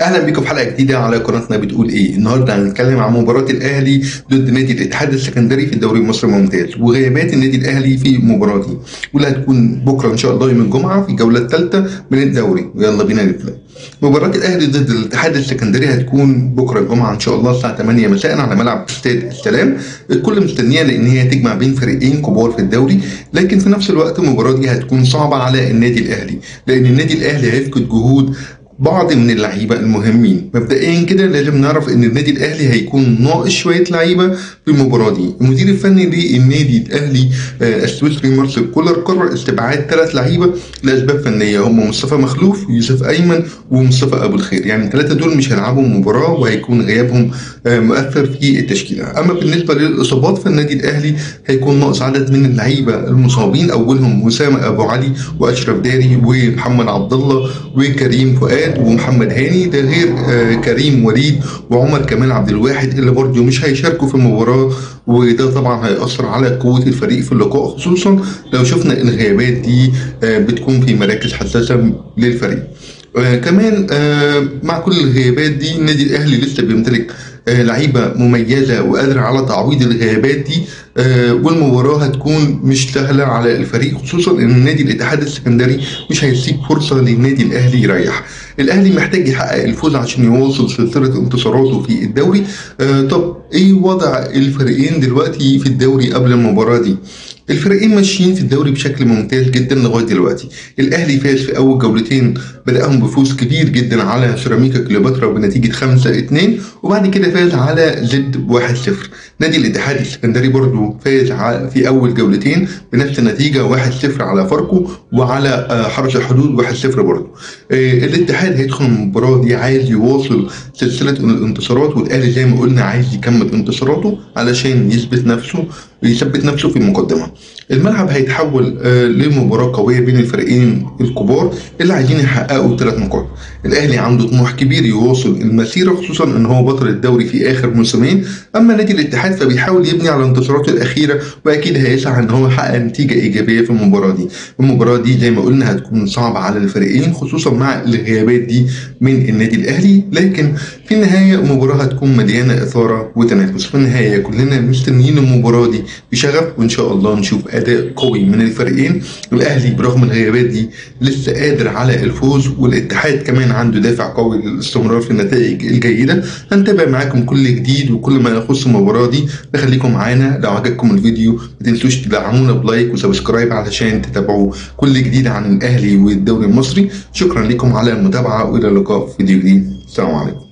اهلا بيكم في حلقه جديده على قناتنا بتقول ايه النهارده هنتكلم عن مباراه الاهلي ضد نادي الاتحاد السكندري في الدوري المصري الممتاز وغيابات النادي الاهلي في المباراه دي واللي هتكون بكره ان شاء الله يوم الجمعه في الجوله الثالثه من الدوري ويلا بينا نبدا مباراة الأهلي ضد الاتحاد السكندري هتكون بكرة الجمعة إن شاء الله الساعة 8 مساء على ملعب استاد السلام، الكل مستنيها لأن هي تجمع بين فريقين كبار في الدوري، لكن في نفس الوقت المباراة دي هتكون صعبة على النادي الأهلي، لأن النادي الأهلي هيفقد جهود بعض من اللعيبه المهمين مبدئيا كده لازم نعرف ان النادي الاهلي هيكون ناقص شويه لعيبه في المباراه دي المدير الفني للنادي الاهلي آه، السويسري مارسيل كولر قرر استبعاد ثلاث لعيبه لاسباب فنيه هم مصطفى مخلوف ويوسف ايمن ومصطفى ابو الخير يعني الثلاثه دول مش هيلعبوا المباراه وهيكون غيابهم آه، مؤثر في التشكيله اما بالنسبه للاصابات فالنادي الاهلي هيكون ناقص عدد من اللعيبه المصابين اولهم اسامه ابو علي واشرف داري ومحمد عبد الله وكريم فؤاد ومحمد هاني ده غير آه، كريم وليد وعمر كمال عبد الواحد اللي برضه مش هيشاركوا في المباراه وده طبعا هيأثر على قوه الفريق في اللقاء خصوصا لو شفنا الغيابات دي آه، بتكون في مراكز حساسه للفريق آه كمان آه مع كل الغيابات دي النادي الاهلي لسه بيمتلك آه لعيبه مميزه وقادره على تعويض الغيابات دي آه والمباراه هتكون مش سهله على الفريق خصوصا ان نادي الاتحاد السكندري مش هيسيب فرصه للنادي الاهلي يريح الاهلي محتاج يحقق الفوز عشان يواصل سلسله انتصاراته في الدوري آه طب ايه وضع الفريقين دلوقتي في الدوري قبل المباراه دي الفريقين ماشيين في الدوري بشكل ممتاز جدا لغايه دلوقتي الاهلي فاز في اول جولتين بداهم بفوز كبير جدا على سيراميكا كليوباترا بنتيجه 5 2 وبعد كده فاز على زد 1 0 نادي الاتحاد السكندري برضو فاز ع- في اول جولتين بنفس النتيجه 1 0 على فاركو وعلى آه، حرس الحدود 1 0 برضو آه، الاتحاد هيدخل المباراه دي عايز يواصل سلسله الانتصارات والاهلي زي ما قلنا عايز يكمل انتصاراته علشان يثبت نفسه يثبت نفسه في المقدمه الملعب هيتحول آه، لمباراه قويه بين الفريقين الكبار اللي عايزين يحققوا ثلاث نقاط الاهلي عنده طموح كبير يواصل المسيره خصوصا ان هو بطل الدوري في اخر موسمين اما نادي الاتحاد فبيحاول يبني على انتصاراته الاخيره واكيد هيسعى ان هو يحقق نتيجه ايجابيه في المباراه دي المباراه دي زي ما قلنا هتكون صعبه على الفريقين خصوصا مع الغيابات دي من النادي الاهلي لكن في النهايه المباراه هتكون مليانه اثاره وتنافس في النهايه كلنا مستنيين المباراه دي بشغف وان شاء الله نشوف اداء قوي من الفريقين الاهلي برغم الغيابات دي لسه قادر على الفوز والاتحاد كمان عنده دافع قوي للاستمرار في النتائج الجيده هنتابع معاكم كل جديد وكل ما يخص المباراه دي نخليكم معانا لو عجبكم الفيديو ما تنسوش تدعمونا بلايك وسبسكرايب علشان تتابعوا كل جديد عن الاهلي والدوري المصري شكرا لكم على المتابعه والى اللقاء في فيديو جديد السلام عليكم